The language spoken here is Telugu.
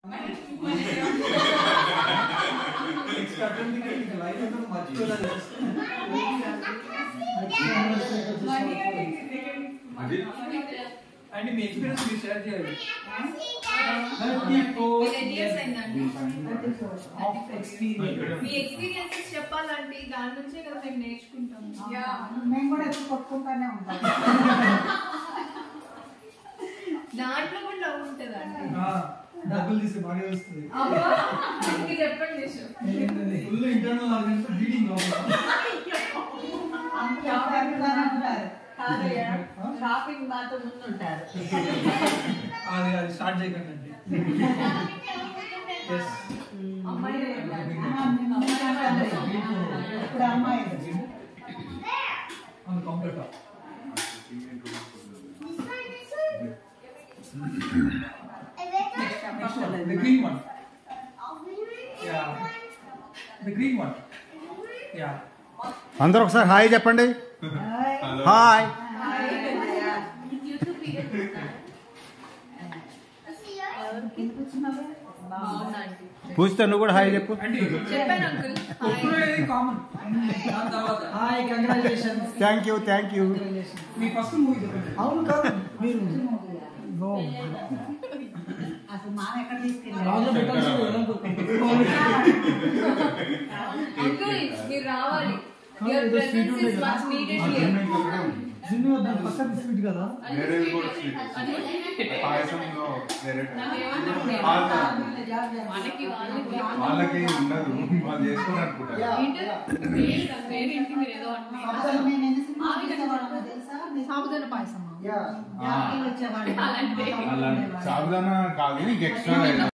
నెక్స్ట్ అటెంప్ట్ కి లైఫ్ అంతా మర్చిపోలేదు అది అండ్ మీ ఎక్స్పీరియన్స్ మీరు షేర్ చేయాలి మీ ఎక్స్పీరియన్సెస్ చెప్పాలంటే దాని నుంచే కదా మేము నేర్చుకుంటాం మేము కూడా ఎప్పుడు కొట్టుకుంటానే ఉంటాం దాంట్లో కూడా లవ్ ఉంటుందండి డబ్బులు తీసి బాగా వస్తుంది ఇంక చెప్పండి Yashu. Full internal organs bleeding అంతా ఎవరెక్కడైనా ఉంటారు కాదయ్యా షాపింగ్ మాత్రం ముందుంటారు అది అది స్టార్ట్ చేయకండి అండి ఎస్ అమ్మాయి ఇప్పుడు అమ్మాయి on countertop Next one, the green one. Yeah. The green one. Yeah. అందరూ ఒకసారి హాయ్ చెప్పండి హాయ్ యూట్యూబ్ వీడియో చూస్తాను. బాగుందండి పూజిత నువ్వు కూడా హాయ్ చెప్పు అండి చెప్పాను అంకుల్ ఒప్పుకునేది కామన్ దాని తర్వాత hi congratulations thank you thank you మీ ఫస్ట్ మూవీ చెప్పండి అవును కాదు మీరు అసలు మా ఎక్కడ రాజు తీసుకెళ్ళారు అంకుల్ మీరు రావాలి your presence is much needed here జిన్ను దాని పక్కన స్వీట్ కదా వేరేది కూడా స్వీట్ పాయసంలో వేరే మనకి వాళ్ళకి వాళ్ళకి ఉండదు వాళ్ళు చేసుకుని అనుకుంటారు పేరేంటి మీరు ఏదో అంటున్నారు అసలు మేము ఎన్ని సినిమాలు చూసేవాళ్ళమో తెలుసా సాబుదాన పాయసమా జాకీలు వచ్చేవాళ్ళు అలా సాబుదానా కాదు నీకు ఎక్స్ట్రా